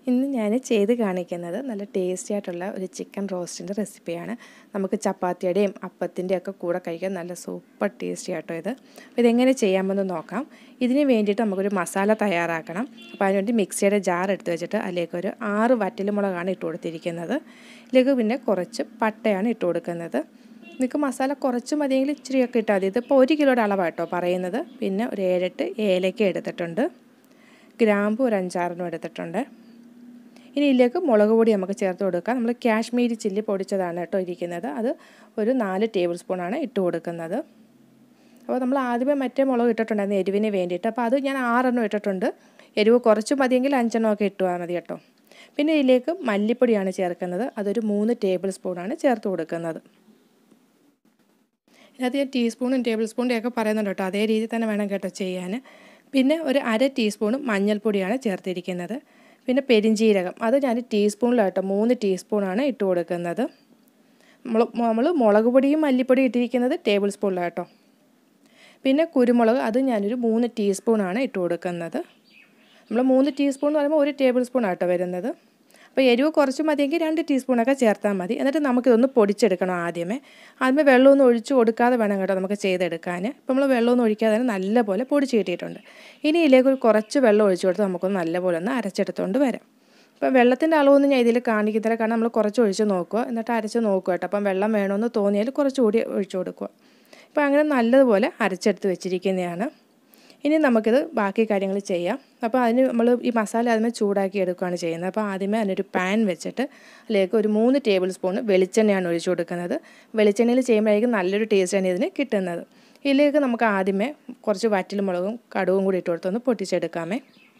ഇന്ന് ഞാൻ ചെയ്ത് കാണിക്കുന്നത് നല്ല ടേസ്റ്റി ആയിട്ടുള്ള ഒരു ചിക്കൻ റോസ്റ്റിൻ്റെ റെസിപ്പിയാണ് നമുക്ക് ചപ്പാത്തിയുടെയും അപ്പത്തിൻ്റെയും ഒക്കെ കൂടെ കഴിക്കാൻ നല്ല സൂപ്പർ ടേസ്റ്റി ആട്ടോ ഇത് അപ്പോൾ ഇതെങ്ങനെ ചെയ്യാമെന്ന് നോക്കാം ഇതിന് വേണ്ടിയിട്ട് നമുക്കൊരു മസാല തയ്യാറാക്കണം അപ്പോൾ അതിനുവേണ്ടി മിക്സിയുടെ ജാർ എടുത്ത് വെച്ചിട്ട് അതിലേക്ക് ഒരു ആറ് വറ്റലുമുളകാണ് ഇട്ട് കൊടുത്തിരിക്കുന്നത് ഇതിലേക്ക് പിന്നെ കുറച്ച് പട്ടയാണ് ഇട്ട് കൊടുക്കുന്നത് നിങ്ങൾക്ക് മസാല കുറച്ച് മതിയെങ്കിൽ ഇച്ചിരിയൊക്കെ ഇട്ടാൽ മതി ഇതിപ്പോൾ ഒരു കിലോയുടെ അളവാട്ടോ പറയുന്നത് പിന്നെ ഒരു ഏഴെട്ട് ഏലക്ക എടുത്തിട്ടുണ്ട് ഗ്രാമ്പു ഒരു അഞ്ചാറെണ്ണം എടുത്തിട്ടുണ്ട് ഇനി ഇതിലേക്ക് മുളക് പൊടി നമുക്ക് ചേർത്ത് കൊടുക്കാം നമ്മൾ കാശ്മീരി ചില്ലി പൊടിച്ചതാണ് കേട്ടോ ഇരിക്കുന്നത് അത് ഒരു നാല് ടേബിൾ സ്പൂണാണ് ഇട്ട് കൊടുക്കുന്നത് അപ്പോൾ നമ്മൾ ആദ്യമേ മറ്റേ മുളക് ഇട്ടിട്ടുണ്ടായിരുന്നു എരിവിന് വേണ്ടിയിട്ട് അപ്പോൾ അത് ഞാൻ ആറെണ്ണം ഇട്ടിട്ടുണ്ട് എരിവ് കുറച്ച് മതിയെങ്കിൽ അഞ്ചെണ്ണം ഒക്കെ ഇട്ടുവാൽ മതി കേട്ടോ പിന്നെ ഇതിലേക്ക് മല്ലിപ്പൊടിയാണ് ചേർക്കുന്നത് അതൊരു മൂന്ന് ടേബിൾ സ്പൂണാണ് ചേർത്ത് കൊടുക്കുന്നത് ഇതിനകത്ത് ഞാൻ ടീസ്പൂണും ടേബിൾ സ്പൂണിൻ്റെ ഒക്കെ പറയുന്നുണ്ട് കേട്ടോ അതേ രീതിയിൽ തന്നെ വേണം കേട്ടോ ചെയ്യാൻ പിന്നെ ഒരു അര ടീസ്പൂണും മഞ്ഞൾപ്പൊടിയാണ് ചേർത്തിരിക്കുന്നത് പിന്നെ പെരിഞ്ചീരകം അത് ഞാൻ ടീസ്പൂണിലാട്ടോ മൂന്ന് ടീസ്പൂണാണ് ഇട്ട് കൊടുക്കുന്നത് നമ്മൾ നമ്മൾ മുളക് പൊടിയും മല്ലിപ്പൊടിയും ഇട്ടിരിക്കുന്നത് ടേബിൾ സ്പൂണിലാട്ടോ പിന്നെ കുരുമുളക് അത് ഞാനൊരു മൂന്ന് ടീസ്പൂണാണ് ഇട്ട് കൊടുക്കുന്നത് നമ്മൾ മൂന്ന് ടീസ്പൂൺ എന്ന് പറയുമ്പോൾ ഒരു ടേബിൾ സ്പൂൺ ആട്ടോ വരുന്നത് അപ്പോൾ എരിവ് കുറച്ച് മതിയെങ്കിൽ രണ്ട് ടീസ്പൂണൊക്കെ ചേർത്താൽ മതി എന്നിട്ട് നമുക്കിതൊന്ന് പൊടിച്ചെടുക്കണം ആദ്യമേ ആദ്യമേ വെള്ളമൊന്നും ഒഴിച്ച് കൊടുക്കാതെ വേണം കേട്ടോ നമുക്ക് ചെയ്തെടുക്കാൻ ഇപ്പോൾ നമ്മൾ വെള്ളമൊന്നും ഒഴിക്കാതെ തന്നെ നല്ലപോലെ പൊടിച്ച് കിട്ടിയിട്ടുണ്ട് ഇനി ഇതിലേക്ക് ഒരു കുറച്ച് വെള്ളം ഒഴിച്ച് കൊടുത്ത് നമുക്കൊന്ന് നല്ലപോലെ ഒന്ന് അരച്ചെടുത്തുകൊണ്ട് വരാം ഇപ്പം വെള്ളത്തിൻ്റെ അളവൊന്നും ഞാൻ ഇതിൽ കാണിക്കുന്നില്ല കാരണം നമ്മൾ കുറച്ച് ഒഴിച്ച് നോക്കുക എന്നിട്ട് അരച്ച് നോക്കുക കേട്ടോ അപ്പം വെള്ളം വേണമെന്ന് തോന്നിയാൽ കുറച്ചുകൂടി ഒഴിച്ച് കൊടുക്കുക അപ്പോൾ അങ്ങനെ നല്ലതുപോലെ അരച്ചെടുത്ത് വെച്ചിരിക്കുന്നതാണ് ഇനി നമുക്കിത് ബാക്കി കാര്യങ്ങൾ ചെയ്യാം അപ്പോൾ അതിന് നമ്മൾ ഈ മസാല ആദ്യമേ ചൂടാക്കി എടുക്കുകയാണ് ചെയ്യുന്നത് അപ്പോൾ ആദ്യമേ അതിനൊരു പാൻ വെച്ചിട്ട് അതിലേക്ക് ഒരു മൂന്ന് ടേബിൾ സ്പൂൺ വെളിച്ചെണ്ണയാണ് ഒഴിച്ചു കൊടുക്കുന്നത് വെളിച്ചെണ്ണയിൽ ചെയ്യുമ്പോഴേക്കും നല്ലൊരു ടേസ്റ്റാണ് ഇതിന് കിട്ടുന്നത് ഇതിലേക്ക് നമുക്ക് ആദ്യമേ കുറച്ച് വറ്റൽ മുളകും കടുവും കൂടി ഇട്ട് കൊടുത്തൊന്ന് പൊട്ടിച്ചെടുക്കാമേ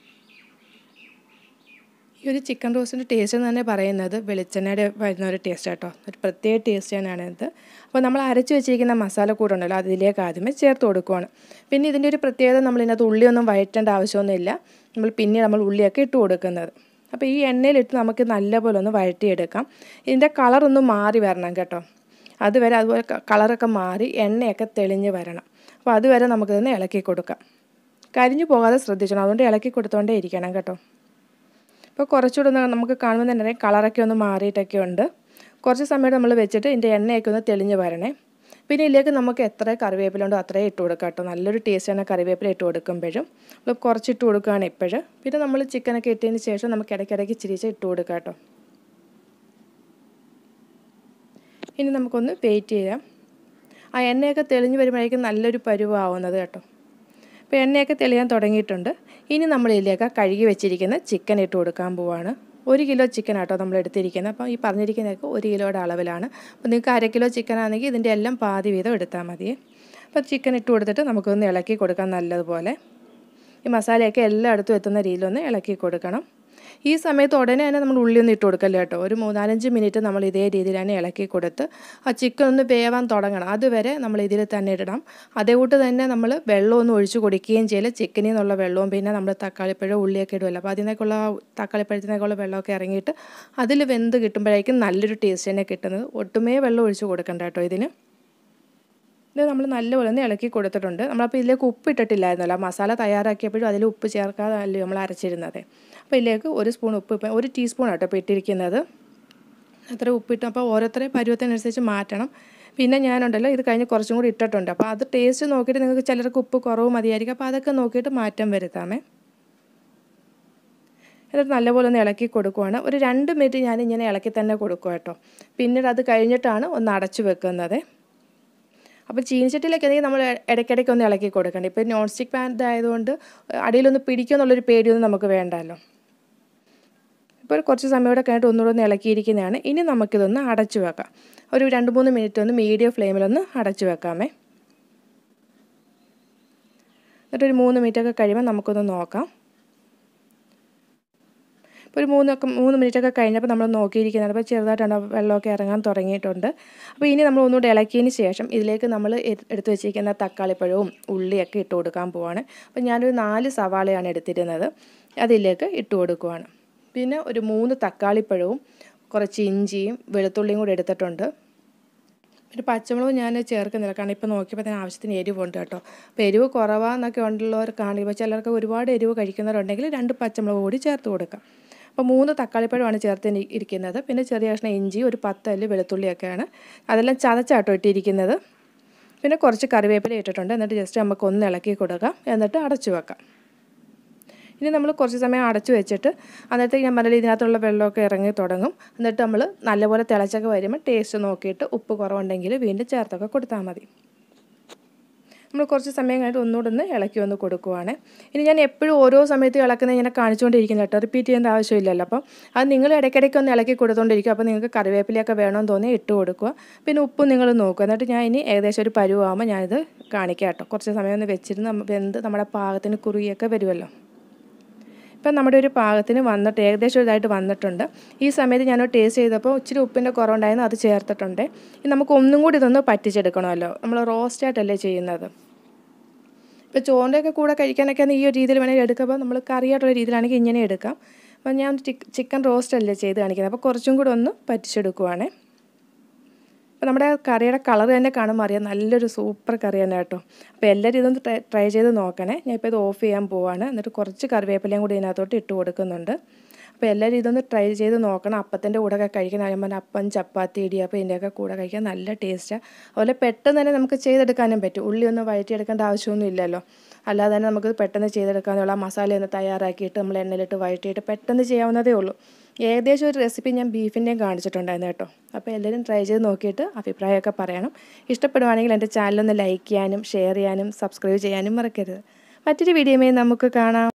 ഈ ഒരു ചിക്കൻ റോസ്റ്റിൻ്റെ ടേസ്റ്റ് എന്ന് തന്നെ പറയുന്നത് വെളിച്ചെണ്ണയുടെ വരുന്ന ഒരു ടേസ്റ്റ് കേട്ടോ ഒരു പ്രത്യേക ടേസ്റ്റ് തന്നെയാണ് ഇത് അപ്പോൾ നമ്മൾ അരച്ച് വെച്ചിരിക്കുന്ന മസാല കൂട്ടുണ്ടല്ലോ അതിലേക്ക് ആദ്യമേ ചേർത്ത് കൊടുക്കുവാണ് പിന്നെ ഇതിൻ്റെ ഒരു പ്രത്യേകത നമ്മൾ ഇതിനകത്ത് ഉള്ളിയൊന്നും വഴറ്റേണ്ട ആവശ്യമൊന്നുമില്ല നമ്മൾ പിന്നീട് നമ്മൾ ഉള്ളിയൊക്കെ ഇട്ട് കൊടുക്കുന്നത് അപ്പോൾ ഈ എണ്ണയിലിട്ട് നമുക്ക് നല്ലപോലെ ഒന്ന് വഴറ്റിയെടുക്കാം ഇതിൻ്റെ കളറൊന്ന് മാറി വരണം കേട്ടോ അതുവരെ അതുപോലെ കളറൊക്കെ മാറി എണ്ണയൊക്കെ തെളിഞ്ഞ് വരണം അപ്പോൾ അതുവരെ നമുക്കിതൊന്ന് ഇളക്കി കൊടുക്കാം കരിഞ്ഞു പോകാതെ ശ്രദ്ധിക്കണം അതുകൊണ്ട് ഇളക്കി കൊടുത്തുകൊണ്ടേ ഇരിക്കണം കേട്ടോ ഇപ്പോൾ കുറച്ചുകൂടെ ഒന്ന് നമുക്ക് കാണുമ്പോൾ തന്നെ കളറൊക്കെ ഒന്ന് മാറിയിട്ടൊക്കെ ഉണ്ട് കുറച്ച് സമയം നമ്മൾ വെച്ചിട്ട് ഇതിൻ്റെ എണ്ണയൊക്കെ ഒന്ന് തെളിഞ്ഞ് വരണേ പിന്നെ ഇതിലേക്ക് നമുക്ക് എത്ര കറിവേപ്പില ഉണ്ടോ അത്രയും ഇട്ട് കൊടുക്കാം കേട്ടോ നല്ലൊരു ടേസ്റ്റാണ് കറിവേപ്പില ഇട്ട് കൊടുക്കുമ്പോഴും നമ്മൾ കുറച്ച് ഇട്ട് കൊടുക്കുകയാണ് ഇപ്പോഴും പിന്നെ നമ്മൾ ചിക്കനൊക്കെ ഇട്ടതിന് ശേഷം നമുക്ക് ഇടയ്ക്കിടയ്ക്ക് ചിരിച്ച് ഇട്ട് കൊടുക്കാം കേട്ടോ ഇനി നമുക്കൊന്ന് വെയിറ്റ് ചെയ്യാം ആ എണ്ണയൊക്കെ തെളിഞ്ഞ് വരുമ്പോഴേക്കും നല്ലൊരു പരുവാവുന്നത് കേട്ടോ അപ്പോൾ എണ്ണയൊക്കെ തെളിയാൻ തുടങ്ങിയിട്ടുണ്ട് ഇനി നമ്മൾ ഇതിലേക്ക് കഴുകി വെച്ചിരിക്കുന്ന ചിക്കൻ ഇട്ട് കൊടുക്കാൻ പോവാണ് ഒരു കിലോ ചിക്കൻ ആട്ടോ നമ്മൾ എടുത്തിരിക്കുന്നത് അപ്പോൾ ഈ പറഞ്ഞിരിക്കുന്നതൊക്കെ ഒരു കിലോയുടെ അളവിലാണ് അപ്പോൾ നിങ്ങൾക്ക് അര കിലോ ചിക്കൻ ആണെങ്കിൽ ഇതിൻ്റെ എല്ലാം പാതി വീതം എടുത്താൽ മതി അപ്പോൾ ചിക്കൻ ഇട്ട് കൊടുത്തിട്ട് നമുക്കൊന്ന് ഇളക്കി കൊടുക്കാം നല്ലതുപോലെ ഈ മസാലയൊക്കെ എല്ലായിടത്തും എത്തുന്ന രീതിയിലൊന്ന് ഇളക്കി കൊടുക്കണം ഈ സമയത്ത് ഉടനെ തന്നെ നമ്മൾ ഉള്ളിയൊന്നും ഇട്ട് കൊടുക്കല്ല കേട്ടോ ഒരു മൂന്നാലഞ്ച് മിനിറ്റ് നമ്മൾ ഇതേ രീതിയിൽ തന്നെ ഇളക്കി കൊടുത്ത് ആ ചിക്കൻ ഒന്ന് വേവാൻ തുടങ്ങണം അതുവരെ നമ്മൾ ഇതിൽ തന്നെ ഇടണം അതേകൂട്ട് തന്നെ നമ്മൾ വെള്ളമൊന്നും ഒഴിച്ച് കൊടുക്കുകയും ചെയ്യില്ല ചിക്കനിൽ നിന്നുള്ള വെള്ളവും പിന്നെ നമ്മൾ തക്കാളിപ്പഴം ഉള്ളിയൊക്കെ ഇടുമല്ലോ അപ്പോൾ അതിനേക്കുള്ള തക്കാളിപ്പഴത്തിനേക്കുള്ള വെള്ളമൊക്കെ ഇറങ്ങിയിട്ട് അതിൽ വെന്ത് കിട്ടുമ്പോഴേക്കും നല്ലൊരു ടേസ്റ്റ് തന്നെ കിട്ടുന്നത് ഒട്ടുമേ വെള്ളം ഒഴിച്ച് കൊടുക്കണ്ട കേട്ടോ ഇതിന് ഇത് നമ്മൾ നല്ലപോലെ ഒന്ന് ഇളക്കി കൊടുത്തിട്ടുണ്ട് നമ്മളപ്പോൾ ഇതിലേക്ക് ഉപ്പ് ഇട്ടിട്ടില്ലായിരുന്നല്ലോ മസാല തയ്യാറാക്കിയപ്പോഴും അതിൽ ഉപ്പ് ചേർക്കാതെ അല്ലേ നമ്മൾ അരച്ചിരുന്നത് അപ്പോൾ ഇതിലേക്ക് ഒരു സ്പൂൺ ഉപ്പ് ഇപ്പം ഒരു ടീസ്പൂൺ ആട്ടോ ഇപ്പോൾ ഇട്ടിരിക്കുന്നത് അത്ര ഉപ്പിട്ട് അപ്പോൾ ഓരോരുത്തരെ പരുവത്തിനനുസരിച്ച് മാറ്റണം പിന്നെ ഞാനുണ്ടല്ലോ ഇത് കഴിഞ്ഞ് കുറച്ചും കൂടി ഇട്ടിട്ടുണ്ട് അപ്പോൾ അത് ടേസ്റ്റ് നോക്കിയിട്ട് നിങ്ങൾക്ക് ചിലർക്ക് ഉപ്പ് കുറവ് മതിയായിരിക്കും അപ്പോൾ അതൊക്കെ നോക്കിയിട്ട് മാറ്റം വരുത്താമേ എന്നിട്ട് നല്ലപോലെ ഒന്ന് ഇളക്കി കൊടുക്കുവാണ് ഒരു രണ്ട് മിനിറ്റ് ഞാൻ ഇങ്ങനെ ഇളക്കി തന്നെ കൊടുക്കുക കേട്ടോ പിന്നീട് അത് കഴിഞ്ഞിട്ടാണ് ഒന്ന് അടച്ചു വെക്കുന്നത് അപ്പോൾ ചീനിച്ചട്ടിയിലേക്കാണെങ്കിൽ നമ്മൾ ഇടയ്ക്കിടയ്ക്ക് ഒന്ന് ഇളക്കി കൊടുക്കണം ഇപ്പോൾ നോൺ സ്റ്റിക്ക് പാൻ ആയതുകൊണ്ട് അടിയിലൊന്ന് പിടിക്കുമെന്നുള്ളൊരു പേടിയൊന്നും നമുക്ക് വേണ്ടല്ലോ ഇപ്പോൾ കുറച്ച് സമയം കൂടെ കഴിഞ്ഞിട്ട് ഒന്നുകൂടെ ഒന്ന് ഇളക്കിയിരിക്കുന്നതാണ് ഇനി നമുക്കിതൊന്ന് അടച്ചു വെക്കാം ഒരു രണ്ട് മൂന്ന് മിനിറ്റ് ഒന്ന് മീഡിയം ഫ്ലെയിമിലൊന്ന് അടച്ചു വെക്കാമേ എന്നിട്ടൊരു മൂന്ന് മിനിറ്റൊക്കെ കഴിയുമ്പോൾ നമുക്കൊന്ന് നോക്കാം ഇപ്പോൾ ഒരു മൂന്നൊക്കെ മൂന്ന് മിനിറ്റൊക്കെ കഴിഞ്ഞപ്പോൾ നമ്മൾ നോക്കിയിരിക്കുന്നത് അപ്പോൾ ചെറുതായിട്ടാണ് വെള്ളമൊക്കെ ഇറങ്ങാൻ തുടങ്ങിയിട്ടുണ്ട് അപ്പോൾ ഇനി നമ്മൾ ഒന്നുകൂടെ ഇളക്കിയതിന് ശേഷം ഇതിലേക്ക് നമ്മൾ എടുത്തു വെച്ചിരിക്കുന്ന തക്കാളിപ്പഴവും ഉള്ളിയൊക്കെ ഇട്ട് കൊടുക്കാൻ പോവാണ് അപ്പോൾ ഞാനൊരു നാല് സവാളയാണ് എടുത്തിരുന്നത് അതിലേക്ക് ഇട്ട് കൊടുക്കുവാണ് പിന്നെ ഒരു മൂന്ന് തക്കാളിപ്പഴവും കുറച്ച് ഇഞ്ചിയും വെളുത്തുള്ളിയും കൂടി എടുത്തിട്ടുണ്ട് ഒരു പച്ചമുളക് ഞാൻ ചേർക്കുന്നില്ല കാരണം ഇപ്പോൾ നോക്കിയപ്പോൾ തന്നെ ആവശ്യത്തിന് എരിവുണ്ട് കേട്ടോ അപ്പോൾ എരിവ് കുറവാന്നൊക്കെ ഉള്ളവർക്കാണ് ഇപ്പോൾ ചിലർക്ക് ഒരുപാട് എരിവ് കഴിക്കുന്നവരുണ്ടെങ്കിൽ രണ്ട് പച്ചമുളക് കൂടി ചേർത്ത് കൊടുക്കാം അപ്പോൾ മൂന്ന് തക്കാളിപ്പഴമാണ് ചേർത്ത് ഇനി- ഇരിക്കുന്നത് പിന്നെ ചെറിയ കഷ്ണം ഇഞ്ചി ഒരു പത്തല്ല് വെളുത്തുള്ളിയൊക്കെയാണ് അതെല്ലാം ചതച്ചാട്ടോ ഇട്ടിരിക്കുന്നത് പിന്നെ കുറച്ച് കറിവേപ്പില ഇട്ടിട്ടുണ്ട് എന്നിട്ട് ജസ്റ്റ് നമുക്ക് ഒന്ന് ഇളക്കി കൊടുക്കാം എന്നിട്ട് അടച്ചു വെക്കാം ഇനി നമ്മൾ കുറച്ച് സമയം അടച്ചു വെച്ചിട്ട് അന്നേരത്തേക്ക് ഞാൻ പറഞ്ഞാൽ ഇതിനകത്തുള്ള വെള്ളമൊക്കെ ഇറങ്ങി തുടങ്ങും എന്നിട്ട് നമ്മൾ നല്ലപോലെ തിളച്ചൊക്കെ വരുമ്പോൾ ടേസ്റ്റ് നോക്കിയിട്ട് ഉപ്പ് കുറവുണ്ടെങ്കിൽ വീണ്ടും ചേർത്തൊക്കെ കൊടുത്താൽ മതി നമ്മൾ കുറച്ച് സമയം കഴിഞ്ഞിട്ട് ഒന്നുകൂടെ ഒന്ന് ഇളക്കി ഒന്ന് കൊടുക്കുവാണ് ഇനി ഞാൻ എപ്പോഴും ഓരോ സമയത്ത് ഇളക്കുന്നത് ഇങ്ങനെ കാണിച്ചുകൊണ്ടിരിക്കുന്നത് കേട്ടോ റിപ്പീറ്റ് ചെയ്യേണ്ട ആവശ്യമില്ലല്ലോ അപ്പം അത് നിങ്ങൾ ഇടയ്ക്കിടയ്ക്ക് ഒന്ന് ഇളക്കി കൊടുത്തുകൊണ്ടിരിക്കും അപ്പോൾ നിങ്ങൾക്ക് കറിവേപ്പിലയൊക്കെ വേണമെന്ന് തോന്നി ഇട്ട് കൊടുക്കുക പിന്നെ ഉപ്പ് നിങ്ങൾ നോക്കുക എന്നിട്ട് ഞാൻ ഇനി ഏകദേശം ഒരു പരുവാകുമ്പോൾ ഞാനിത് കാണിക്കാം കേട്ടോ കുറച്ച് സമയം ഒന്ന് വെച്ചിരുന്ന് നമ്മ- വെന്ത് നമ്മുടെ പാകത്തിന് കുറുകിയൊക്കെ വരുമല്ലോ ഇപ്പം നമ്മുടെ ഒരു പാകത്തിന് വന്നിട്ട് ഏകദേശം ഇതായിട്ട് വന്നിട്ടുണ്ട് ഈ സമയത്ത് ഞാൻ ടേസ്റ്റ് ചെയ്തപ്പോൾ ഇച്ചിരി ഉപ്പിൻ്റെ കുറവുണ്ടായിരുന്നു അത് ചേർത്തിട്ടുണ്ട് ഇനി നമുക്ക് ഒന്നും കൂടി ഇതൊന്ന് പറ്റിച്ചെടുക്കണമല്ലോ നമ്മൾ റോസ്റ്റായിട്ടല്ലേ ചെയ്യുന്നത് ഇപ്പോൾ ചോറിൻ്റെയൊക്കെ കൂടെ കഴിക്കാനൊക്കെ ഈ ഒരു രീതിയിൽ വേണമെങ്കിൽ എടുക്കുമ്പോൾ നമ്മൾ കറിയായിട്ടുള്ള രീതിയിലാണെങ്കിൽ ഇങ്ങനെ എടുക്കാം അപ്പോൾ ഞാൻ ചിക്ക് ചിക്കൻ റോസ്റ്റ് അല്ലേ ചെയ്ത് കാണിക്കുന്നത് അപ്പോൾ കുറച്ചും കൂടെ ഒന്ന് പറ്റിച്ചെടുക്കുവാണേ അപ്പോൾ നമ്മുടെ കറിയുടെ കളർ തന്നെ കാണുമ്പോൾ അറിയാം നല്ലൊരു സൂപ്പർ കറി തന്നെ കേട്ടോ അപ്പോൾ എല്ലാവരും ഇതൊന്ന് ട്രൈ ട്രൈ ചെയ്ത് നോക്കണേ ഞാൻ ഇപ്പോൾ ഇത് ഓഫ് ചെയ്യാൻ പോവാണ് എന്നിട്ട് കുറച്ച് കറിവേപ്പിലയും കൂടി ഇതിനകത്തോട്ട് ഇട്ട് കൊടുക്കുന്നുണ്ട് അപ്പോൾ എല്ലാവരും ഇതൊന്ന് ട്രൈ ചെയ്ത് നോക്കണം അപ്പത്തിൻ്റെ കൂടെ ഒക്കെ കഴിക്കാൻ ഞാൻ പറഞ്ഞ അപ്പം ചപ്പാത്തി ഇടിയപ്പം ഇതിൻ്റെയൊക്കെ കൂടെ കഴിക്കാൻ നല്ല ടേസ്റ്റാണ് അതുപോലെ പെട്ടെന്ന് തന്നെ നമുക്ക് ചെയ്തെടുക്കാനും പറ്റും ഉള്ളി ഒന്നും വഴറ്റിയെടുക്കേണ്ട ആവശ്യമൊന്നും ഇല്ലല്ലോ അല്ലാതെ തന്നെ നമുക്ക് പെട്ടെന്ന് ചെയ്തെടുക്കാനുള്ള മസാല ഒന്ന് തയ്യാറാക്കിയിട്ട് നമ്മൾ എണ്ണയിലിട്ട് വഴറ്റിയിട്ട് പെട്ടെന്ന് ചെയ്യാവുന്നതേ ഉള്ളൂ ഏകദേശം ഒരു റെസിപ്പി ഞാൻ ബീഫിൻ്റെയും കാണിച്ചിട്ടുണ്ടായിരുന്നു കേട്ടോ അപ്പോൾ എല്ലാവരും ട്രൈ ചെയ്ത് നോക്കിയിട്ട് അഭിപ്രായമൊക്കെ പറയണം ഇഷ്ടപ്പെടുവാണെങ്കിൽ എൻ്റെ ചാനലൊന്ന് ലൈക്ക് ചെയ്യാനും ഷെയർ ചെയ്യാനും സബ്സ്ക്രൈബ് ചെയ്യാനും മറക്കരുത് മറ്റൊരു വീഡിയോയുമായി നമുക്ക് കാണാം